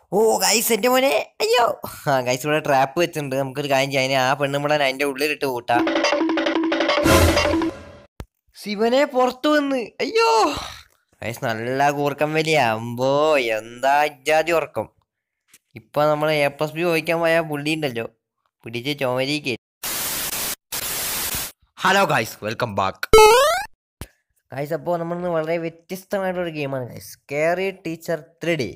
ഓ guys എൻ്റെ മോനെ അയ്യോ ആ ഗൈസ് ഇവിടെ ട്രാപ്പ് വെച്ചിട്ടുണ്ട് നമുക്കൊരു കാര്യം ചെയ്യാൻ ആ പെണ്ണുമ്പളെ അതിൻ്റെ ഉള്ളിലിട്ട് കൂട്ടാം ശിവനെ പുറത്തു വന്ന് അയ്യോ ഗൈസ് നല്ല കൂർക്കം വലിയ അമ്പോ എന്താ ഇജാതി ഉറക്കം ഇപ്പൊ നമ്മൾ എ പ്ലസ് ബി ചോദിക്കാൻ പോയ പുള്ളി ഉണ്ടല്ലോ പിടിച്ച് ചോമരിക്ക് hello guys welcome back guys അപ്പോൾ നമ്മൾ വളരെ വ്യത്യസ്തമായിട്ടുള്ള ഗെയിമാണ് guys scary teacher three D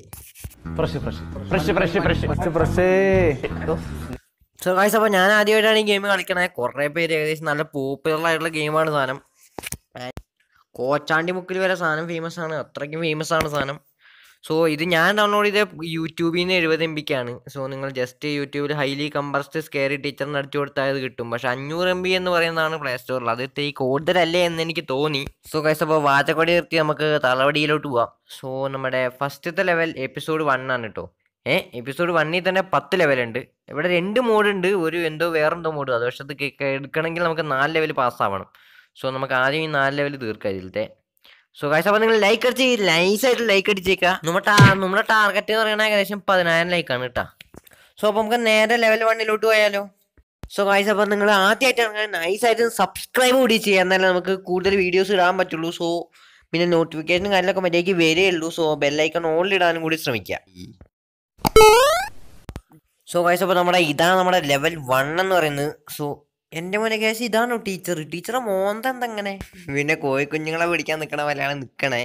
so guys അപ്പോൾ ഞാൻ ആദ്യമായിട്ടാണ് ഈ ഗെയിം കളിക്കണത് കുറേ പേര് ഏകദേശം നല്ല പോപ്പുലർ ആയിട്ടുള്ള ഗെയിമാണ് സാധനം കോച്ചാണ്ടി മുക്കിൽ വരെ സാധനം ഫേമസ് ആണ് അത്രയ്ക്കും ഫേമസ് ആണ് സാധനം സോ ഇത് ഞാൻ ഡൗൺലോഡ് ചെയ്ത യൂട്യൂബിൽ നിന്ന് എഴുപത് എം ബിക്കാണ് സോ നിങ്ങൾ ജസ്റ്റ് യൂട്യൂബിൽ ഹൈലി കമ്പർസ്റ്റ് സ്കെയറി ടീച്ചറിന് അടിച്ചു കൊടുത്താൽ ഇത് കിട്ടും പക്ഷെ അഞ്ഞൂറ് എം ബി എന്ന് പറയുന്നതാണ് പ്ലേ സ്റ്റോറിൽ അത് ഇത്തിരി കൂടുതലല്ലേ എന്ന് എനിക്ക് തോന്നി സോ കൈസ് അപ്പോൾ വാചക്കൊടി നിർത്തി നമുക്ക് തലവടിയിലോട്ട് പോവാം സോ നമ്മുടെ ഫസ്റ്റത്തെ ലെവൽ എപ്പിസോഡ് വൺ ആണ് കേട്ടോ ഏ എപ്പിസോഡ് വണ്ണിൽ തന്നെ പത്ത് ലെവലുണ്ട് ഇവിടെ രണ്ട് മോഡ് ഉണ്ട് ഒരു എന്തോ വേറെന്തോ മോഡ് അത് പക്ഷെ അത് കെ- കെ- എടുക്കണമെങ്കിൽ നമുക്ക് നാല് ലെവൽ പാസ്സാവണം സോ നമുക്ക് ആദ്യം ഈ നാല് ലെവൽ തീർക്കാം ഇതിലത്തെ സോ ഗൈസ് അപ്പോൾ നിങ്ങൾ ലൈക്ക് അടിച്ച് നൈസായിട്ട് ലൈക്ക് അടിച്ചേക്കാം നമ്മുടെ ടാ നമ്മുടെ ടാർഗറ്റ് എന്ന് പറയുന്നത് ഏകദേശം പതിനായിരം ലൈക്കാണ് കേട്ടോ സോ അപ്പോൾ നമുക്ക് നേരെ ലെവൽ വണ്ണിലോട്ട് പോയാലോ സോ ഗൈസ് അപ്പോൾ നിങ്ങൾ ആദ്യമായിട്ടാണ് നൈസായിട്ട് സബ്സ്ക്രൈബ് കൂടി ചെയ്യുക എന്നാലേ നമുക്ക് കൂടുതൽ വീഡിയോസ് ഇടാൻ പറ്റുള്ളൂ സോ പിന്നെ നോട്ടിഫിക്കേഷനും കാര്യങ്ങളൊക്കെ മര്യാദയ്ക്ക് വരികയുള്ളൂ സോ ബെല്ലൈക്കൺ ഓളിൽ ഇടാനും കൂടി ശ്രമിക്കുക സോ ഗൈസ് അപ്പോൾ നമ്മുടെ ഇതാണ് നമ്മുടെ ലെവൽ വൺ എന്ന് പറയുന്നത് സോ എൻ്റെ മോനെ കേസ് ഇതാണോ ടീച്ചർ ടീച്ചറെ മോന്ത എന്തെങ്ങനെ പിന്നെ കോഴി കുഞ്ഞുങ്ങളെ പിടിക്കാൻ നിൽക്കണ പോലെയാണ് നിൽക്കണേ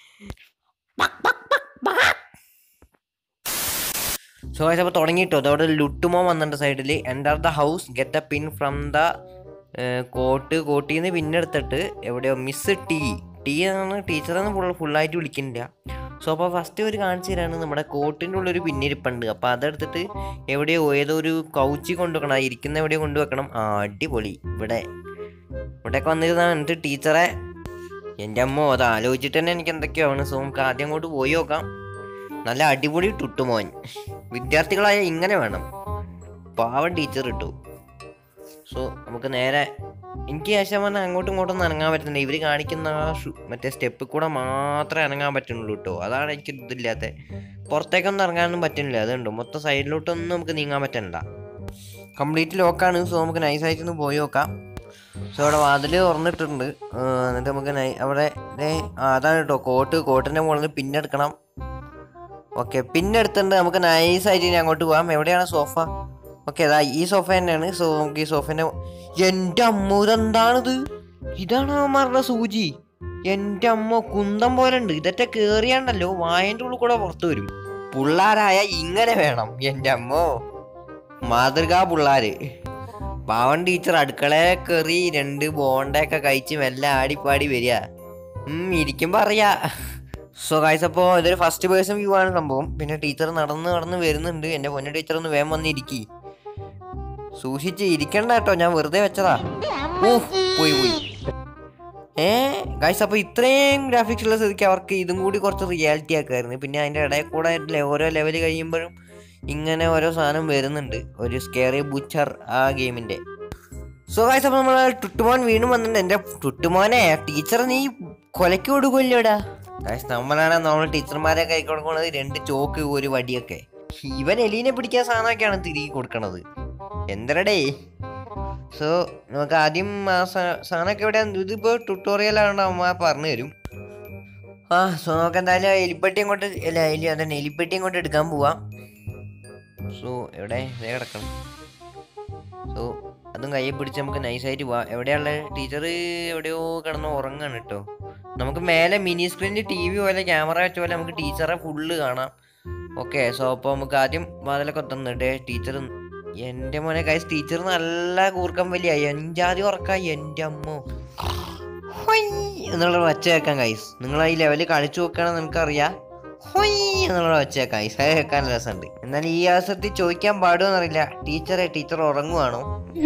സോ ഗൈസ് അപ്പോൾ തുടങ്ങിയിട്ടോ അതോടെ ലുട്ടുമോ വന്നിട്ടുണ്ട് സൈഡിൽ enter the house get a pin from the coat കോട്ടിൽ നിന്ന് പിന്നെടുത്തിട്ട് എവിടെയോ മിസ് ടി ടി ആണ് ടീച്ചറൊന്നും ഫുൾ ഫുള്ളായിട്ട് വിളിക്കുന്നില്ല സോ അപ്പോൾ ഫസ്റ്റ് ഒരു കാണിച്ചു തരാണ് നമ്മുടെ കോട്ടിൻ്റെ ഉള്ളൊരു പിന്നിരിപ്പുണ്ട് അപ്പോൾ അതെടുത്തിട്ട് എവിടെയോ ഏതോ ഒരു കൗച്ചി കൊണ്ടുവെക്കണം ആ ഇരിക്കുന്ന എവിടെയോ കൊണ്ടുവെക്കണം ആ അടിപൊളി ഇവിടെ ഇവിടെയൊക്കെ വന്നിരുന്നാണ് എന്നിട്ട് ടീച്ചറെ എൻ്റെ അമ്മ അത് ആലോചിച്ചിട്ട് തന്നെ എനിക്ക് എന്തൊക്കെയാണ് സോ നമുക്ക് ആദ്യം അങ്ങോട്ട് പോയി നോക്കാം നല്ല അടിപൊളി ടുട്ടുമോൻ വിദ്യാർത്ഥികളായ ഇങ്ങനെ വേണം പാവം ടീച്ചർ ഇട്ടു സോ നമുക്ക് നേരെ എനിക്ക് ശേഷം പറഞ്ഞാൽ അങ്ങോട്ടും ഇങ്ങോട്ടും ഒന്നും ഇറങ്ങാൻ പറ്റുന്നില്ല ഇവർ കാണിക്കുന്ന ആ ഷു മറ്റേ സ്റ്റെപ്പിൽ കൂടെ മാത്രമേ ഇറങ്ങാൻ പറ്റുന്നുള്ളൂ കേട്ടോ അതാണ് എനിക്ക് ഇതില്ലാത്ത പുറത്തേക്കൊന്നും ഇറങ്ങാനൊന്നും പറ്റുന്നില്ല അതുണ്ട് മൊത്തം സൈഡിലോട്ടൊന്നും നമുക്ക് നീങ്ങാൻ പറ്റണ്ട കംപ്ലീറ്റ് ലോക്കാണ് സോ നമുക്ക് നൈസായിട്ട് ഒന്ന് പോയി നോക്കാം സോ അവിടെ വാതിൽ തുറന്നിട്ടുണ്ട് ആ, എന്നിട്ട് നമുക്ക് നൈ- അവിടെ ദേ, ആ, അതാണ് കേട്ടോ കോട്ട് കോട്ടിൻ്റെ മുകളിൽ നിന്ന് പിന്നെടുക്കണം ഓക്കെ പിന്നെടുത്തിട്ടുണ്ട് നമുക്ക് നൈസായിട്ട് ഇനി അങ്ങോട്ട് പോകാം എവിടെയാണ് സോഫ ഓക്കെ അതാ ഈ സോഫ തന്നെയാണ് സോ നമുക്ക് ഈ സോഫേൻ്റെ എൻ്റെ അമ്മ ഇതെന്താണിത് ഇതാണ് അവന്മാരുടെ സൂചി എൻ്റെ അമ്മ കുന്തം പോലെ ഉണ്ട് ഇതൊക്കെ കേറിയാണ്ടല്ലോ വായൻ്റെ ഉള്ളിൽ കൂടെ പുറത്തു വരും പിള്ളാരായ ഇങ്ങനെ വേണം എൻ്റെ അമ്മോ മാതൃകാ പിള്ളാര് പാവൻ ടീച്ചർ അടുക്കളയെ കയറി രണ്ട് ബോണ്ടയൊക്കെ കഴിച്ച് മെല്ലെ ആടിപ്പാടി വരിക ഉം ഇരിക്കുമ്പോ അറിയാ സോ ഗൈസ് അപ്പോൾ ഇതൊരു ഫസ്റ്റ് പേഴ്സൺ വ്യൂ ആണ് സംഭവം പിന്നെ ടീച്ചർ നടന്ന് നടന്ന് വരുന്നുണ്ട് എൻ്റെ പൊന്നു ടീച്ചർ ഒന്ന് വേഗം വന്ന് ഇരിക്കി സൂക്ഷിച്ച് ഇരിക്കണ്ട കേട്ടോ ഞാൻ വെറുതെ വെച്ചതാ ഓ പോയി പോയി ഏ ഗൈസ് അപ്പോൾ ഇത്രയും ഗ്രാഫിക്സ് ഉള്ള സ്ഥിതിക്ക് അവർക്ക് ഇതും കൂടി കുറച്ച് റിയാലിറ്റി ആക്കായിരുന്നു പിന്നെ അതിൻ്റെ ഇടയിൽ കൂടെ ലെ- ഓരോ ലെവൽ കഴിയുമ്പോഴും ഇങ്ങനെ ഓരോ സാധനം വരുന്നുണ്ട് ഒരു സ്കേറി ബുച്ചർ ആ ഗെയിമിൻ്റെ സോ ഗൈസ് അപ്പോൾ നമ്മൾ ടുട്ടുമോൻ വീണ്ടും വന്നിട്ടുണ്ട് എൻ്റെ ടുട്ടുമോനെ ടീച്ചർ നീ കൊലക്ക് കൊടുക്കുമല്ലോടാ ഗൈസ് നമ്മളാണ് നമ്മൾ ടീച്ചർമാരെ കൈ കൊടുക്കുന്നത് രണ്ട് ചോക്ക് ഒരു വടിയൊക്കെ ഇവൻ എലീനെ പിടിക്കാൻ സാധനമൊക്കെയാണ് തിരികെ കൊടുക്കണത് എന്തരടേ സോ നമുക്ക് ആദ്യം ആ സാ- സാധനമൊക്കെ എവിടെ ഇതിപ്പോൾ ട്യൂട്ടോറിയലാണ് അമ്മ പറഞ്ഞു തരും ആ സോ നമുക്ക് എന്തായാലും എലിപ്പെട്ടി അങ്ങോട്ട് അല്ല എലി അതന്നെ എലിപ്പെട്ടി അങ്ങോട്ട് എടുക്കാൻ പോവാം സോ എവിടെ ഇതേ കിടക്കണം സോ അതും കയ്യിൽ പിടിച്ച് നമുക്ക് നൈസായിട്ട് പോവാം എവിടെയുള്ള ടീച്ചർ എവിടെയോ കിടന്ന് ഉറങ്ങാണ് കേട്ടോ നമുക്ക് മേലെ മിനി സ്ക്രീനിൽ ടി വി പോലെ ക്യാമറ വെച്ച പോലെ നമുക്ക് ടീച്ചറെ ഫുള്ള് കാണാം ഓക്കെ സോ അപ്പോൾ നമുക്ക് ആദ്യം വാതിലൊക്കെ എത്തുന്നുണ്ട് ടീച്ചർ എൻ്റെ മോനെ കൈസ് ടീച്ചർ നല്ല കൂർക്കം വലിയ എഞ്ചാതി ഉറക്കം എൻ്റെ അമ്മോ ഹൊയ് എന്നുള്ള വച്ച കേൾക്കാം കൈസ് നിങ്ങൾ ഈ ലെവലിൽ കളിച്ചു നോക്കുകയാണെന്ന് നിനക്കറിയാം ഹൊയ് എന്നുള്ള വച്ച കേൾക്കാം കൈസ് അത് കേൾക്കാൻ രസമുണ്ട് എന്നാൽ ഈ അവസരത്തിൽ ചോദിക്കാൻ പാടുമെന്നറിയില്ല ടീച്ചറെ ടീച്ചർ ഉറങ്ങുവാണോ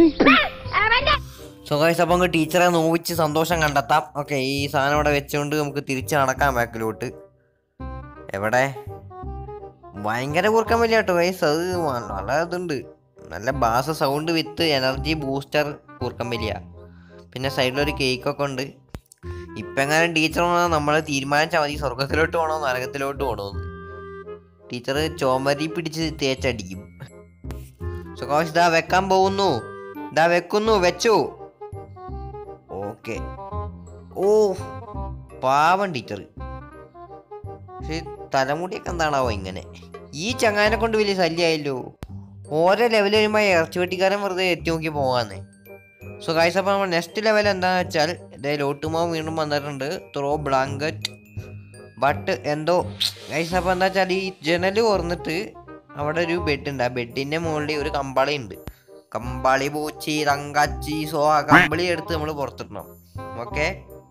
സോ ഗൈസ് അപ്പോൾ നമുക്ക് ടീച്ചറെ നോവിച്ച് സന്തോഷം കണ്ടെത്താം ഓക്കെ ഈ സാധനം ഇവിടെ വെച്ചുകൊണ്ട് നമുക്ക് തിരിച്ച് നടക്കാം ബാക്കിലോട്ട് എവിടെ ഭയങ്കര കൂർക്കാൻ വലിയ കേട്ടോ ഗൈസ് അത് വ- നല്ല ഇതുണ്ട് നല്ല bass sound with energy booster കൂർക്കം വലിയ പിന്നെ സൈഡിലൊരു കേക്കൊക്കെ ഉണ്ട് ഇപ്പം എങ്ങാനും ടീച്ചർ നമ്മൾ തീരുമാനിച്ചാൽ മതി സ്വർഗത്തിലോട്ട് പോകണോ നരകത്തിലോട്ട് പോകണോ ടീച്ചർ ചോമരി പിടിച്ച് തേച്ചടിക്കും സോ ഗായ്സ് ഇതാ വെക്കാൻ പോകുന്നു ഇതാ വെക്കുന്നു വെച്ചു ഓക്കെ ഓ പാവം ടീച്ചർ പക്ഷെ തലമുടിയൊക്കെ എന്താണാവോ ഇങ്ങനെ ഈ ചങ്ങാനെ കൊണ്ട് വലിയ ശല്യമായല്ലോ ഓരോ ലെവൽ വരുമ്പോൾ ഇറച്ചി വെട്ടിക്കാരൻ വെറുതെ എത്തി നോക്കി പോകാന്നേ സോ ഗൈസ് അപ്പോൾ നമ്മൾ നെക്സ്റ്റ് ലെവൽ എന്താണെന്ന് വെച്ചാൽ ഇതേ ലോട്ടുമാവ് വീണ്ടും വന്നിട്ടുണ്ട് ത്രോ ബ്ലാങ്കറ്റ് ബട്ട് എന്തോ ഗൈസ് അപ്പോൾ എന്താ വെച്ചാൽ ഈ ജനൽ തുറന്നിട്ട് അവിടെ ഒരു ബെഡ് ഉണ്ട് ആ ബെഡിൻ്റെ മുകളിൽ ഒരു കമ്പാളി ഉണ്ട് കമ്പാളി പൂച്ചി തങ്കാച്ചി സോ ആ കമ്പിളി എടുത്ത് നമ്മൾ പുറത്തിടണം ഓക്കെ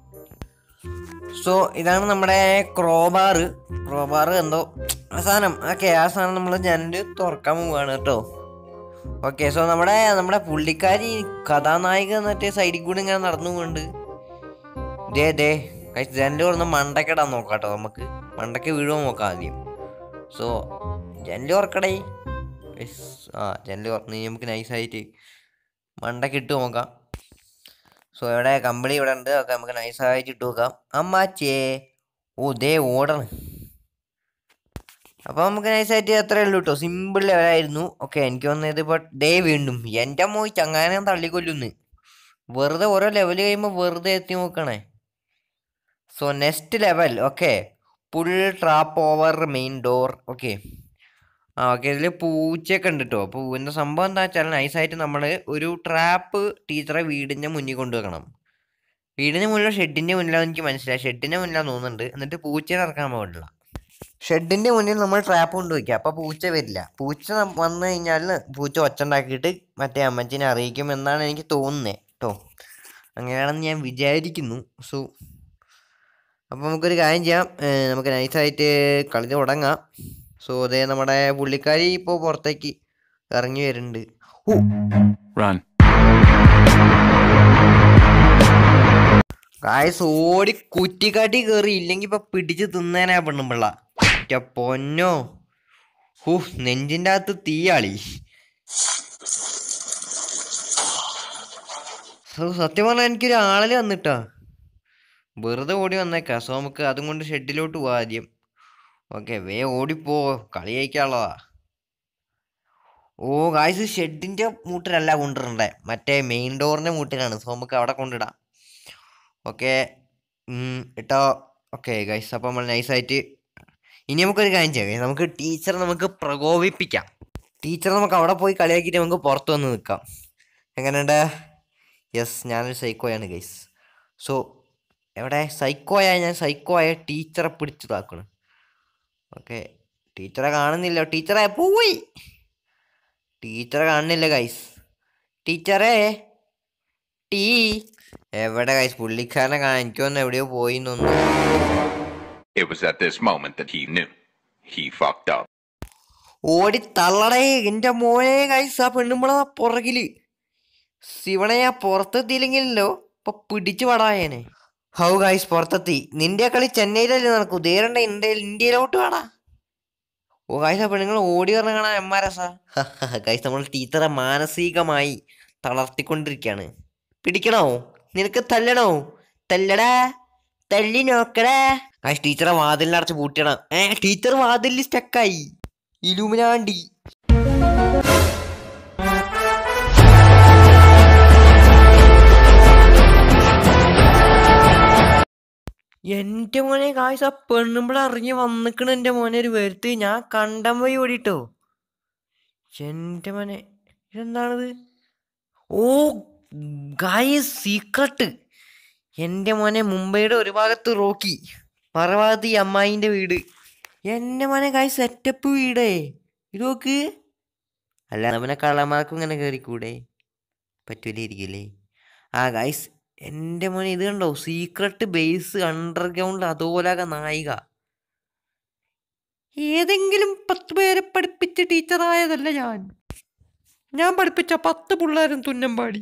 സോ ഇതാണ് നമ്മുടെ ക്രോബാർ ക്രോബാർ എന്തോ ആ സാധനം ഓക്കെ ആ സാധനം നമ്മൾ ജനല് തുറക്കാൻ പോവുകയാണ് കേട്ടോ ഓക്കെ സോ നമ്മുടെ നമ്മുടെ പുള്ളിക്കാരി കഥാനായിക എന്നിട്ട് സൈഡിൽ കൂടി ഇങ്ങനെ നടന്നു കൊണ്ട് ദേ ദേ ജനല് തുറന്ന് മണ്ടക്കിടാൻ നോക്കാം കേട്ടോ നമുക്ക് മണ്ടയ്ക്ക് വീഴുമോ നോക്കാം ആദ്യം സോ ജനല് തുറക്കടേ Yes. ആ ജനല് തുറന്ന് ഇനി നമുക്ക് നൈസായിട്ട് മണ്ടയ്ക്ക് ഇട്ട് നോക്കാം സോ ഇവിടെ കമ്പിളി ഇവിടെ ഉണ്ട് ഒക്കെ നമുക്ക് നൈസായിട്ട് ഇട്ട് നോക്കാം അമ്മാച്ചേ ഓ ദേ ഓടണം അപ്പോൾ നമുക്ക് നൈസായിട്ട് അത്രേ ഉള്ളൂ കേട്ടോ സിമ്പിൾ ലെവലായിരുന്നു ഓക്കെ എനിക്ക് തോന്നുന്നത് ഇപ്പോൾ ദേ വീണ്ടും എൻ്റെ മോയി ചങ്ങാനെ തള്ളിക്കൊല്ലുന്നു വെറുതെ ഓരോ ലെവൽ കഴിയുമ്പോൾ വെറുതെ എത്തി നോക്കണേ so next level okay pull trap over main door okay ah okay ഇതിൽ പൂച്ചയൊക്കെ ഉണ്ട് കേട്ടോ അപ്പോൾ ഇതിൻ്റെ സംഭവം എന്താ വെച്ചാൽ നൈസായിട്ട് നമ്മൾ ഒരു ട്രാപ്പ് ടീച്ചറെ വീടിൻ്റെ മുന്നിൽ കൊണ്ടുവെക്കണം വീടിൻ്റെ മുന്നിലോ ഷെഡിൻ്റെ മുന്നിലോ എനിക്ക് മനസ്സിലായി ഷെഡിൻ്റെ മുന്നിലാന്ന് തോന്നുന്നുണ്ട് എന്നിട്ട് പൂച്ചനെ ഇറക്കാൻ പാടില്ല ഷെഡിൻ്റെ മുന്നിൽ നമ്മൾ ട്രാപ്പ് കൊണ്ട് വയ്ക്കുക അപ്പോൾ പൂച്ച വരില്ല പൂച്ച ന- വന്നു കഴിഞ്ഞാൽ പൂച്ച ഒച്ച ഉണ്ടാക്കിയിട്ട് മറ്റേ അമ്മച്ചിനെ അറിയിക്കും എന്നാണ് എനിക്ക് തോന്നുന്നത് കേട്ടോ അങ്ങനെയാണെന്ന് ഞാൻ വിചാരിക്കുന്നു സോ അപ്പോൾ നമുക്കൊരു കാര്യം ചെയ്യാം ഏർ നമുക്ക് നൈസായിട്ട് കളി തുടങ്ങാം സോ അതേ നമ്മുടെ പുള്ളിക്കാരി ഇപ്പോൾ പുറത്തേക്ക് ഇറങ്ങി വരുന്നുണ്ട് ഓ Run. കായസ് ഓടി കുറ്റിക്കാട്ടി കയറി ഇല്ലെങ്കിൽ ഇപ്പൊ പിടിച്ച് തിന്നേനാ പെണ്ണുമ്പിള്ള ഒറ്റ പൊന്നോ ഹൂ നെഞ്ചിൻ്റെ അകത്ത് തീയാളി സോ സത്യം പറഞ്ഞാൽ എനിക്കൊരു ആളല് വന്നിട്ടാ വെറുതെ ഓടി വന്നേക്കാ സോ നമുക്ക് അതും കൊണ്ട് ഷെഡിലോട്ട് പോവാം ആദ്യം ഓക്കെ വേ ഓടിപ്പോ കളി ജയിക്കാനുള്ളതാ ഓ ഗായ്സ് ഷെഡിന്റെ മൂട്ടിലല്ല കൊണ്ടുവരണ്ടേ മറ്റേ മെയിൻ ഡോറിന്റെ മൂട്ടിലാണ് സോ നമുക്ക് അവിടെ കൊണ്ടിടാം ഓക്കെ ഇട്ടോ ഓക്കെ ഗൈസ് അപ്പോൾ നമ്മൾ നൈസായിട്ട് ഇനി നമുക്കൊരു കാര്യം ചെയ്യാം guys. നമുക്ക് ടീച്ചറെ നമുക്ക് പ്രകോപിപ്പിക്കാം ടീച്ചർ നമുക്ക് അവിടെ പോയി കളിയാക്കിയിട്ട് നമുക്ക് പുറത്ത് വന്ന് നിൽക്കാം എങ്ങനെയുണ്ട് യെസ് ഞാനൊരു സൈക്കോയാണ് ഗൈസ് സോ എവിടെ സൈക്കോയ ഞാൻ സൈക്കോയ ടീച്ചറെ പിടിച്ചതാക്കണം ഓക്കെ ടീച്ചറെ കാണുന്നില്ല ടീച്ചറെ പോയി ടീച്ചറെ കാണുന്നില്ല ഗൈസ് ടീച്ചറേ ടീ എവിടെ ഗൈസ് പുള്ളിക്കാരനെ കാണാൻ എനിക്കൊന്നും എവിടെയോ പോയി എന്നൊന്നും It was at this moment that he knew. He fucked up. ഓടി തള്ളടേ എന്റെ മോനെ ഗൈസ് ആ പെണ്ണുമ്പള പുറകില് ശിവനെ ആ പുറത്തെത്തിയില്ലെങ്കിലല്ലോ ഇപ്പൊ പിടിച്ചു പടായനെ ഹൗ ഗൈസ് പുറത്തെത്തി നിന്റെ കളി ചെന്നൈയിലല്ലേ നടക്കൂ ദേരണ്ട ഇന്ത്യയിൽ ഇന്ത്യയിലോട്ട് വേടാ ഓ ഗൈസ് ആ പെണ്ണുങ്ങൾ ഓടി പറഞ്ഞ കാണാൻ എമ്മാരസാ ഗൈസ് നമ്മൾ ടീച്ചറെ മാനസികമായി തളർത്തിക്കൊണ്ടിരിക്കുകയാണ് പിടിക്കണോ നിനക്ക് തല്ലണോ തല്ലടാ തല്ലി നോക്കടാ ഗൈസ് ടീച്ചറെ വാതിലിനടച്ച് പൂട്ടിയണം ഏ ടീച്ചർ വാതിലിൽ സ്റ്റക്കായി ഇലുമിനാണ്ടി എന്റെ മോനെ കാഴ്ച ആ പെണ്ണുമ്പോൾ അറിഞ്ഞ് വന്നിക്കണ എന്റെ മോനെ ഒരു വരുത്ത് ഞാൻ കണ്ടം പോയി ഓടിട്ടോ എന്റെ മോനെ ഇതെന്താണിത് ഓ ഗായസ് സീക്രട്ട് എൻ്റെ മോനെ മുംബൈയുടെ ഒരു ഭാഗത്ത് റോക്കി മറുഭാഗത്ത് ഈ അമ്മായിൻ്റെ വീട് എൻ്റെ മോനെ കായ് സെറ്റപ്പ് വീടേ ഇത് നോക്ക് അല്ല അവനെ കള്ളന്മാർക്കും ഇങ്ങനെ കയറിക്കൂടെ പറ്റൂലായിരിക്കില്ലേ ആ ഗൈസ് എൻ്റെ മോനെ ഇത് കണ്ടോ സീക്രട്ട് ബേസ് അണ്ടർഗ്രൗണ്ട് അതുപോലാക നായിക ഏതെങ്കിലും പത്ത് പേരെ പഠിപ്പിച്ച ടീച്ചറായതല്ല ഞാൻ ഞാൻ പഠിപ്പിച്ച പത്ത് പിള്ളേരും തുന്നം പാടി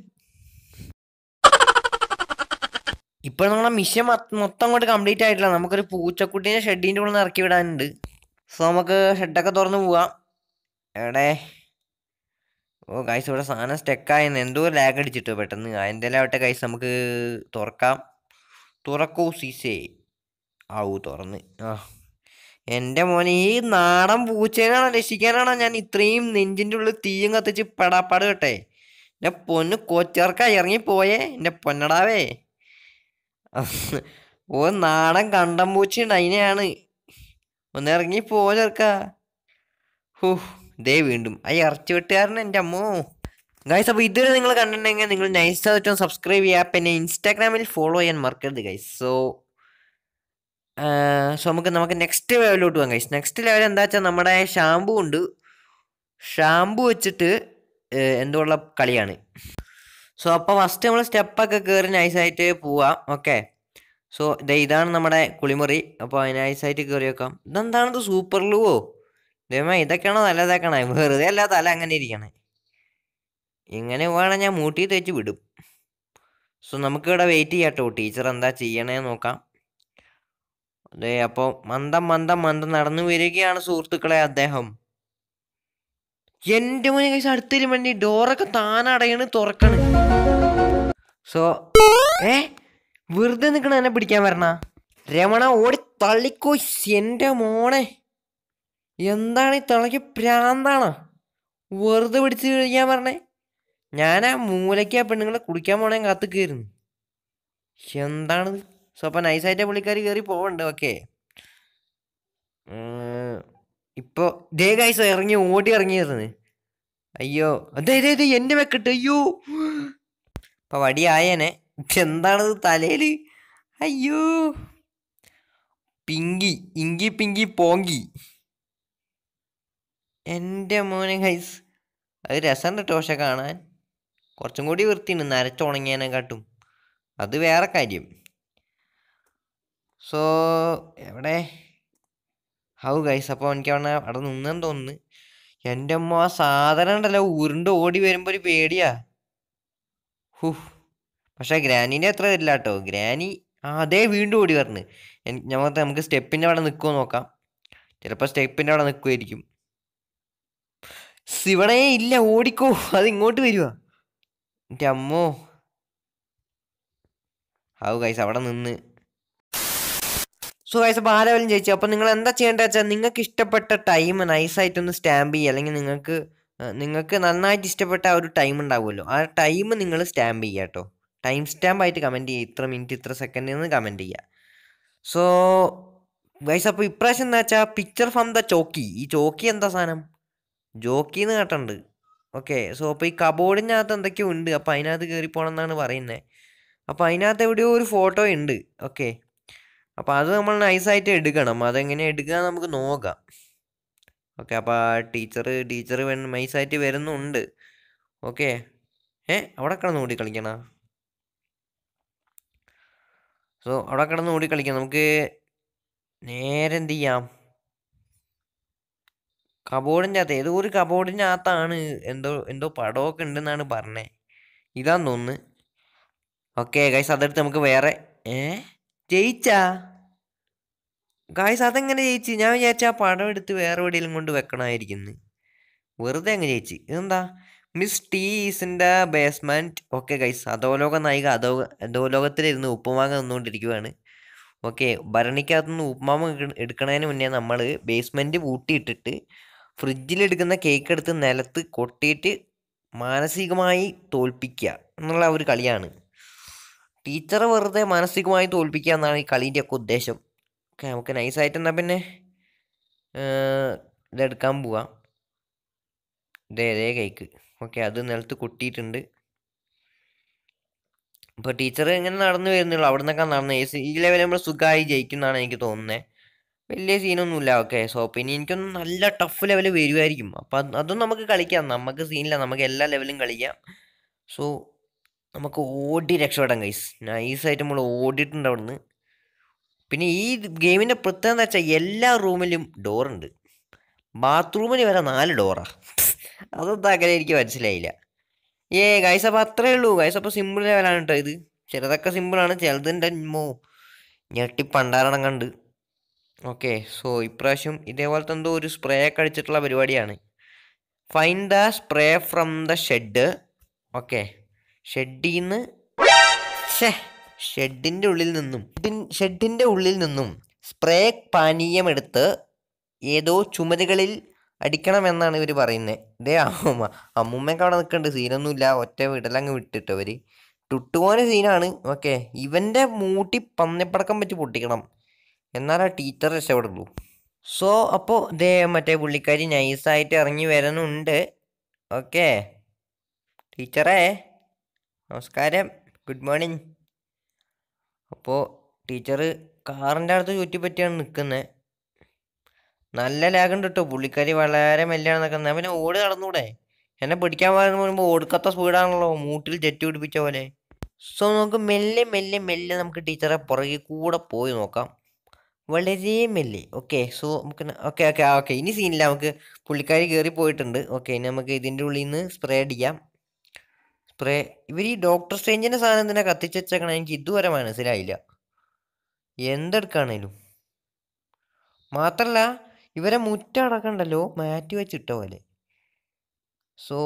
ഇപ്പൊ നമ്മളെ മിഷൻ മൊത്തം അങ്ങോട്ട് കംപ്ലീറ്റ് ആയിട്ടില്ല നമുക്കൊരു പൂച്ചക്കുട്ടീനെ ഷെഡിൻ്റെ ഉള്ളിൽ നിന്ന് ഇറക്കി വിടാനുണ്ട് സോ നമുക്ക് ഷെഡൊക്കെ തുറന്ന് പോവാം എവിടെ ഓ ഗൈസ് ഇവിടെ സാധനം സ്റ്റെക്കായെന്ന് എന്തോ ലാഗ് അടിച്ചിട്ടോ പെട്ടെന്ന് എന്തെങ്കിലും ആവട്ടെ ഗൈസ് നമുക്ക് തുറക്കാം തുറക്കൂ സീസേ ആവൂ തുറന്ന് ആ എൻ്റെ മോനെ ഈ നാടൻ പൂച്ചേനാണോ രക്ഷിക്കാനാണോ ഞാൻ ഇത്രയും നെഞ്ചിൻ്റെ ഉള്ളിൽ തീയും കത്തിച്ച് പെടാപ്പാട് കേട്ടെ എൻ്റെ പൊന്ന് കൊച്ചർക്ക ഇറങ്ങിപ്പോയേ എൻ്റെ പൊന്നടാവേ ഓ നാടൻ കണ്ടം പൂച്ചയുണ്ട് അതിനെയാണ് ഒന്ന് ഇറങ്ങി പോലെർക്ക ഹൂ ദേ വീണ്ടും ആ ഇറച്ചി വെട്ടുകാരൻ എൻ്റെ അമ്മോ ഗൈസ് അപ്പോൾ ഇതുവരെ നിങ്ങൾ കണ്ടിട്ടുണ്ടെങ്കിൽ നിങ്ങൾ നൈസായിട്ടും സബ്സ്ക്രൈബ് ചെയ്യുക പിന്നെ ഇൻസ്റ്റാഗ്രാമിൽ ഫോളോ ചെയ്യാൻ മറക്കരുത് ഗൈസ് സോ സോ നമുക്ക് നമുക്ക് നെക്സ്റ്റ് ലെവലിലോട്ട് പോകാം ഗൈസ് നെക്സ്റ്റ് ലെവൽ എന്താ വെച്ചാൽ നമ്മുടെ ഷാമ്പു ഉണ്ട് ഷാമ്പു വെച്ചിട്ട് ഏഹ്, എന്തോ ഉള്ള കളിയാണ് സോ അപ്പോൾ ഫസ്റ്റ് നമ്മൾ സ്റ്റെപ്പൊക്കെ കയറി നൈസായിട്ട് പോവാം ഓക്കെ സോ ദേ ഇതാണ് നമ്മുടെ കുളിമുറി അപ്പോൾ നൈസായിട്ട് കയറി വെക്കാം ഇതെന്താണിത് സൂപ്പർ ലൂവോ ദൈവമേ ഇതൊക്കെയാണോ നല്ലതാക്കണേ വെറുതെ അല്ല തല അങ്ങനെ ഇരിക്കണേ ഇങ്ങനെ വേണം ഞാൻ മൂട്ടി തേച്ച് വിടും സോ നമുക്കിവിടെ വെയിറ്റ് ചെയ്യാം കേട്ടോ ടീച്ചർ എന്താ ചെയ്യണേ നോക്കാം അതെ അപ്പോൾ മന്ദം മന്ദം മന്ദം നടന്നു വരികയാണ് സുഹൃത്തുക്കളെ അദ്ദേഹം എൻ്റെ മോനെ കഴിച്ച് അടുത്തേലും വേണ്ടി ഡോറൊക്കെ താനടയണ് തുറക്കണ് സോ ഏ വെറുതെ നിൽക്കണ എന്നെ പിടിക്കാൻ വരണ രമണ ഓടി തള്ളിക്കോ എൻ്റെ മോനെ എന്താണ് ഈ തളയ്ക്ക് പ്രാന്താണോ വെറുതെ പിടിച്ച് കഴിക്കാൻ പറഞ്ഞേ ഞാൻ ആ മൂലയ്ക്ക് ആ പെണ്ണുങ്ങളെ കുടിക്കാൻ പോണേ കാത്ത് കയറുന്നു എന്താണിത് സോ അപ്പം നൈസായിട്ട് പുള്ളിക്കാർ കയറി പോകണ്ട് ഓക്കെ ഇപ്പോൾ ദേ ഗൈസ് ഇറങ്ങി ഓടി ഇറങ്ങിയിരുന്നു അയ്യോ അതെ അതെ അതെ എൻ്റെ വെക്കിട്ട് അയ്യോ ഇപ്പം വടിയായേനെ എന്താണിത് തലയിൽ അയ്യോ പിങ്കി ഇങ്കി പിങ്കി പോങ്കി എൻ്റെ മോനെ ഗൈസ് അത് രസമുണ്ട് കേട്ടോ പക്ഷെ കാണാൻ കുറച്ചും കൂടി വൃത്തിയുണ്ട് നരച്ചുണങ്ങിയതിനെക്കാട്ടും അത് വേറെ കാര്യം സോ എവിടെ ഹൗ ഗൈസ് അപ്പോൾ എനിക്ക് അവിടെ അവിടെ നിന്നെന്ന് തോന്നുന്നു എൻ്റെ അമ്മ ആ സാധനം ഉണ്ടല്ലോ ഉരുണ്ട് ഓടി വരുമ്പോൾ ഒരു പേടിയാ ഹു പക്ഷേ ഗ്രാനീൻ്റെ അത്ര ഇല്ല കേട്ടോ ഗ്രാനി ആ അതേ വീണ്ടും ഓടി വരണ് ഞമ്മക്ക് നമുക്ക് സ്റ്റെപ്പിൻ്റെ അവിടെ നിൽക്കുമോ നോക്കാം ചിലപ്പോൾ സ്റ്റെപ്പിൻ്റെ അവിടെ നിൽക്കുമായിരിക്കും ശിവണേ ഇല്ല ഓടിക്കോ അത് ഇങ്ങോട്ട് വരുവാ എൻ്റെ അമ്മോ ഹൗ ഗൈസ് അവിടെ നിന്ന് സോ ഗൈസ് അപ്പോൾ ആ ലെവലും ജയിച്ചു അപ്പോൾ നിങ്ങൾ എന്താ ചെയ്യേണ്ടത് വെച്ചാൽ നിങ്ങൾക്ക് ഇഷ്ടപ്പെട്ട ടൈം നൈസായിട്ടൊന്ന് സ്റ്റാമ്പ് ചെയ്യുക അല്ലെങ്കിൽ നിങ്ങൾക്ക് ഏഹ്, നിങ്ങൾക്ക് നന്നായിട്ട് ഇഷ്ടപ്പെട്ട ആ ഒരു ടൈം ഉണ്ടാവുമല്ലോ ആ ടൈം നിങ്ങൾ സ്റ്റാമ്പ് ചെയ്യുക കേട്ടോ ടൈം സ്റ്റാമ്പ് ആയിട്ട് കമൻറ്റ് ചെയ്യുക ഇത്ര മിനിറ്റ് ഇത്ര സെക്കൻഡ് എന്ന് കമൻറ്റ് ചെയ്യുക സോ ഗൈസ് അപ്പോൾ ഇപ്രാവശ്യം എന്താ വെച്ചാൽ പിക്ചർ ഫ്രം ദ ചോക്കി ഈ ചോക്കി എന്താ സാധനം ജോക്കി എന്ന് കേട്ടുണ്ട് ഓക്കെ സോ അപ്പോൾ ഈ കബോർഡിനകത്ത് എന്തൊക്കെയോ ഉണ്ട് അപ്പോൾ അതിനകത്ത് കയറി പോകണം എന്നാണ് പറയുന്നത് അപ്പോൾ അതിനകത്ത് എവിടെയോ ഒരു ഫോട്ടോ ഉണ്ട് ഓക്കെ അപ്പോൾ അത് നമ്മൾ നൈസായിട്ട് എടുക്കണം അതെങ്ങനെ എടുക്കുക നമുക്ക് നോക്കാം ഓക്കെ അപ്പോൾ ടീച്ചർ ടീച്ചർ നൈസായിട്ട് വരുന്നുണ്ട് ഓക്കെ ഏ അവിടെ കിടന്ന് ഓടി കളിക്കണ സോ അവിടെ കിടന്ന് ഓടി കളിക്കാം നമുക്ക് നേരെ എന്ത് ചെയ്യാം കബോർഡിൻ്റെ അകത്ത് ഏതോ ഒരു കബോർഡിൻ്റെ അകത്താണ് എന്തോ എന്തോ പടമൊക്കെ ഉണ്ടെന്നാണ് പറഞ്ഞത് ഇതാന്ന് തോന്നുന്നു ഓക്കെ ഗൈസ് അതെടുത്ത് നമുക്ക് വേറെ ഏ ജയിച്ചാ ഗായ്സ് അതെങ്ങനെ ജയിച്ച് ഞാൻ വിചാരിച്ച ആ പടം എടുത്ത് വേറെ എവിടെയെങ്കിലും കൊണ്ട് വെക്കണമായിരിക്കുന്നു വെറുതെ അങ്ങ് ജയിച്ച് ഇതെന്താ mister is in the basement okay guys അധോലോക നായിക അധോ അധോലോകത്തിലിരുന്ന് ഉപ്പുമാങ്ങ നിന്നുകൊണ്ടിരിക്കുകയാണ് ഓക്കെ ഭരണിക്കകത്തുനിന്ന് ഉപ്പുമാവ് എടുക്ക- എടുക്കണതിന് മുന്നേ നമ്മൾ ബേസ്മെൻറ്റ് പൂട്ടിയിട്ടിട്ട് ഫ്രിഡ്ജിലെടുക്കുന്ന കേക്ക് എടുത്ത് നിലത്ത് കൊട്ടിയിട്ട് മാനസികമായി തോൽപ്പിക്കുക എന്നുള്ള ഒരു കളിയാണ് ടീച്ചറെ വെറുതെ മാനസികമായി തോൽപ്പിക്കുക എന്നാണ് ഈ കളീൻ്റെ ഒക്കെ ഉദ്ദേശം ഓക്കെ നമുക്ക് നൈസായിട്ട് എന്നാൽ പിന്നെ ഏർ, ഇതെടുക്കാൻ പോവാം ഇതേ ഇതേ കേക്ക് ഓക്കെ അത് നിലത്ത് കൊട്ടിയിട്ടുണ്ട് ഇപ്പോൾ ടീച്ചർ ഇങ്ങനെ നടന്നു വരുന്നുള്ളൂ അവിടെ നിന്നൊക്കെ നടന്ന് ഈ സി- ഈ ലെവൽ നമ്മൾ സുഖമായി ജയിക്കുന്നതാണ് എനിക്ക് തോന്നുന്നത് വലിയ സീനൊന്നുമില്ല ഓക്കെ സോ പിന്നെ എനിക്കൊന്നും നല്ല ടഫ് ലെവൽ വരുമായിരിക്കും അപ്പം അത് അതും നമുക്ക് കളിക്കാം നമുക്ക് സീനില്ല നമുക്ക് എല്ലാ ലെവലും കളിക്കാം സോ നമുക്ക് ഓടി രക്ഷപ്പെടാം ഗൈസ് നൈസായിട്ട് നമ്മൾ ഓടിയിട്ടുണ്ട് അവിടുന്ന് പിന്നെ ഈ ഗെയിമിൻ്റെ പ്രത്യേകത എന്ന് വെച്ചാൽ എല്ലാ റൂമിലും ഡോറുണ്ട് ബാത്റൂമിൽ വരെ നാല് ഡോറാ അതൊന്നും അങ്ങനെ എനിക്ക് മനസ്സിലായില്ല ഏ ഗൈസ് അപ്പോൾ അത്രേ ഉള്ളൂ ഗൈസ് അപ്പോൾ സിമ്പിൾ ലെവലാണ് കേട്ടോ ഇത് ചിലതൊക്കെ സിമ്പിളാണ് ചിലതിൻ്റെ മോ ഞെട്ടി പണ്ടാരണം കണ്ട് ഓക്കെ സോ ഇപ്രാവശ്യം ഇതേപോലത്തെ എന്തോ ഒരു സ്പ്രേ ഒക്കെ അടിച്ചിട്ടുള്ള പരിപാടിയാണ് fine the spray from the shed okay ഷെഡിൽ നിന്ന് ഷേ ഷെഡിൻ്റെ ഉള്ളിൽ നിന്നും ഷെഡിൻ്റെ ഉള്ളിൽ നിന്നും സ്പ്രേ പാനീയമെടുത്ത് ഏതോ ചുമരുകളിൽ അടിക്കണമെന്നാണ് ഇവർ പറയുന്നത് ഇതേ അമ്മൂമ്മ അമ്മൂമ്മയൊക്കെ അവിടെ നിൽക്കുന്നുണ്ട് സീനൊന്നുമില്ല ഒറ്റ വീട്ടിലങ്ങ് വിട്ടിട്ട് അവർ ടുട്ടുമോനെ സീനാണ് ഓക്കെ ഇവൻ്റെ മൂട്ടി പന്നിപ്പടക്കം വെച്ച് പൊട്ടിക്കണം എന്നാലാ ടീച്ചർ രക്ഷപ്പെടുള്ളൂ സോ അപ്പോൾ ഇതേ മറ്റേ പുള്ളിക്കാരി നൈസായിട്ട് ഇറങ്ങി വരുന്നുണ്ട് ഓക്കെ ടീച്ചറേ നമസ്കാരം ഗുഡ് മോർണിംഗ് അപ്പോൾ ടീച്ചർ കാറിൻ്റെ അടുത്ത് ചുറ്റിപ്പറ്റിയാണ് നിൽക്കുന്നത് നല്ല ലാഗുണ്ട് കേട്ടോ പുള്ളിക്കാരി വളരെ മെല്ലാണ് നിൽക്കുന്നത് അവനെ ഓടി നടന്നൂടെ എന്നെ പിടിക്കാൻ പറയുമ്പോൾ ഓടുക്കത്ത സ്പീഡാണല്ലോ മൂട്ടിൽ ജെറ്റ് പിടിപ്പിച്ച പോലെ സോ നമുക്ക് മെല്ലെ മെല്ലെ മെല്ലെ നമുക്ക് ടീച്ചറെ പുറകെ കൂടെ പോയി നോക്കാം വളരെ മെല്ലെ ഓക്കെ സോ നമുക്ക് ഓക്കെ ഓക്കെ ഓക്കെ ഇനി സീനില്ല നമുക്ക് പുള്ളിക്കാരി കയറി പോയിട്ടുണ്ട് ഓക്കെ ഇനി നമുക്ക് ഇതിൻ്റെ ഉള്ളിൽ നിന്ന് സ്പ്രേ അടിക്കാം സ്പ്രേ ഇവർ ഈ ഡോക്ടർ സ്ട്രേഞ്ചിൻ്റെ സാധനം എന്തിനാ കത്തിച്ച് വെച്ചേക്കണം എനിക്ക് ഇതുവരെ മനസ്സിലായില്ല എന്തെടുക്കാണേലും മാത്രല്ല ഇവരെ മുറ്റം അടക്കണ്ടല്ലോ മാറ്റി വെച്ചിട്ട പോലെ സോ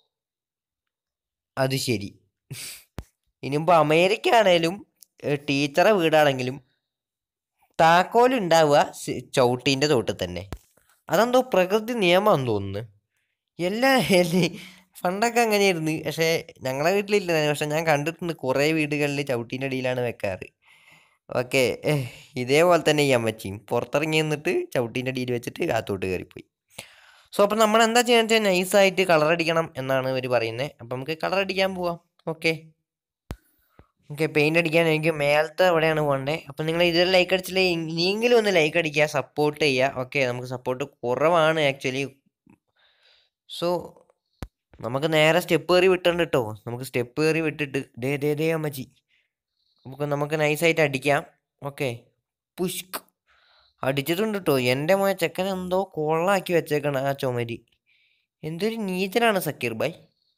അത് ശരി ഇനിയിപ്പോൾ അമേരിക്ക ആണേലും ടീച്ചറെ വീടാണെങ്കിലും താക്കോൽ ഉണ്ടാവുക ചവിട്ടീൻ്റെ തോട്ടിൽ തന്നെ അതെന്തോ പ്രകൃതി നിയമമാണെന്ന് തോന്നുന്നു എല്ലാ എല്ലാ- പണ്ടൊക്കെ അങ്ങനെയായിരുന്നു പക്ഷേ ഞങ്ങളെ വീട്ടിലില്ല പക്ഷെ ഞാൻ കണ്ടിട്ടുണ്ട് കുറേ വീടുകളിൽ ചവിട്ടീൻ്റെ അടിയിലാണ് വെക്കാറ് ഓക്കെ ഇതേപോലെ തന്നെ ഈ അമ്മച്ചിയും പുറത്തിറങ്ങി നിന്നിട്ട് ചവിട്ടീൻ്റെ അടിയിൽ വെച്ചിട്ട് കാത്തോട്ട് കയറിപ്പോയി സോ അപ്പം നമ്മൾ എന്താ ചെയ്യാന്ന് വെച്ചാൽ നൈസായിട്ട് കളർ അടിക്കണം എന്നാണ് ഇവർ പറയുന്നത് അപ്പം നമുക്ക് കളർ അടിക്കാൻ പോവാം ഓക്കെ ഓക്കെ പെയിൻ്റ് അടിക്കാൻ എനിക്ക് മേലത്തെ എവിടെയാണ് പോകേണ്ടത് അപ്പം നിങ്ങൾ ഇതുവരെ ലൈക്ക് അടിച്ചില്ലേ ഇനിയെങ്കിലും ഒന്ന് ലൈക്ക് അടിക്കുക സപ്പോർട്ട് ചെയ്യുക ഓക്കെ നമുക്ക് സപ്പോർട്ട് കുറവാണ് ആക്ച്വലി സോ നമുക്ക് നേരെ സ്റ്റെപ്പ് കയറി വിട്ടുണ്ട് കേട്ടോ നമുക്ക് സ്റ്റെപ്പ് കയറി വിട്ടിട്ട് ദേ ദേ ദേ അമ്മച്ചി നമുക്ക് നമുക്ക് നൈസായിട്ട് അടിക്കാം ഓക്കെ പുഷ്ക് അടിച്ചിട്ടുണ്ട് കേട്ടോ എൻ്റെ മോനെ ചെക്കൻ എന്തോ കൊള്ളാക്കി വെച്ചേക്കണം ആ ചുമരി എന്തൊരു നീചനാണ് സക്കീർ ബായ്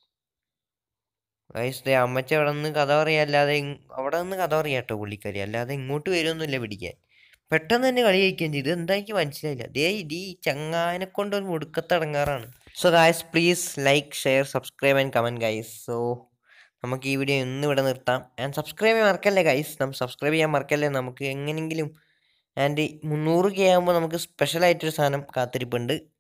വയസ്സ് ദേ അമ്മച്ചി അവിടെ നിന്ന് കഥ പറയാ അല്ലാതെ ഇങ്- അവിടെ നിന്ന് കഥ പറയാ കേട്ടോ പുള്ളിക്കാരി അല്ലാതെ ഇങ്ങോട്ട് വരുമൊന്നുമില്ല പിടിക്കാൻ പെട്ടെന്ന് തന്നെ കളി കഴിക്കുകയും ചെയ്തു എന്താ എനിക്ക് മനസ്സിലായില്ല ദേ ഇത് ഈ ചങ്ങാനെ കൊണ്ട് ഒരു മുടുക്കത്തടങ്ങാറാണ് so guys please like share subscribe and comment guys so നമുക്ക് ഈ വീഡിയോ ഇന്ന് ഇവിടെ നിർത്താം ആൻഡ് സബ്സ്ക്രൈബ് ചെയ്യാൻ മറക്കല്ലേ ഗൈസ് നമ്മൾ സബ്സ്ക്രൈബ് ചെയ്യാൻ മറക്കല്ലേ നമുക്ക് എങ്ങനെയെങ്കിലും ആൻഡ് മുന്നൂറ് കെ ആകുമ്പോൾ നമുക്ക് സ്പെഷ്യലായിട്ടൊരു സാധനം കാത്തിരിപ്പുണ്ട്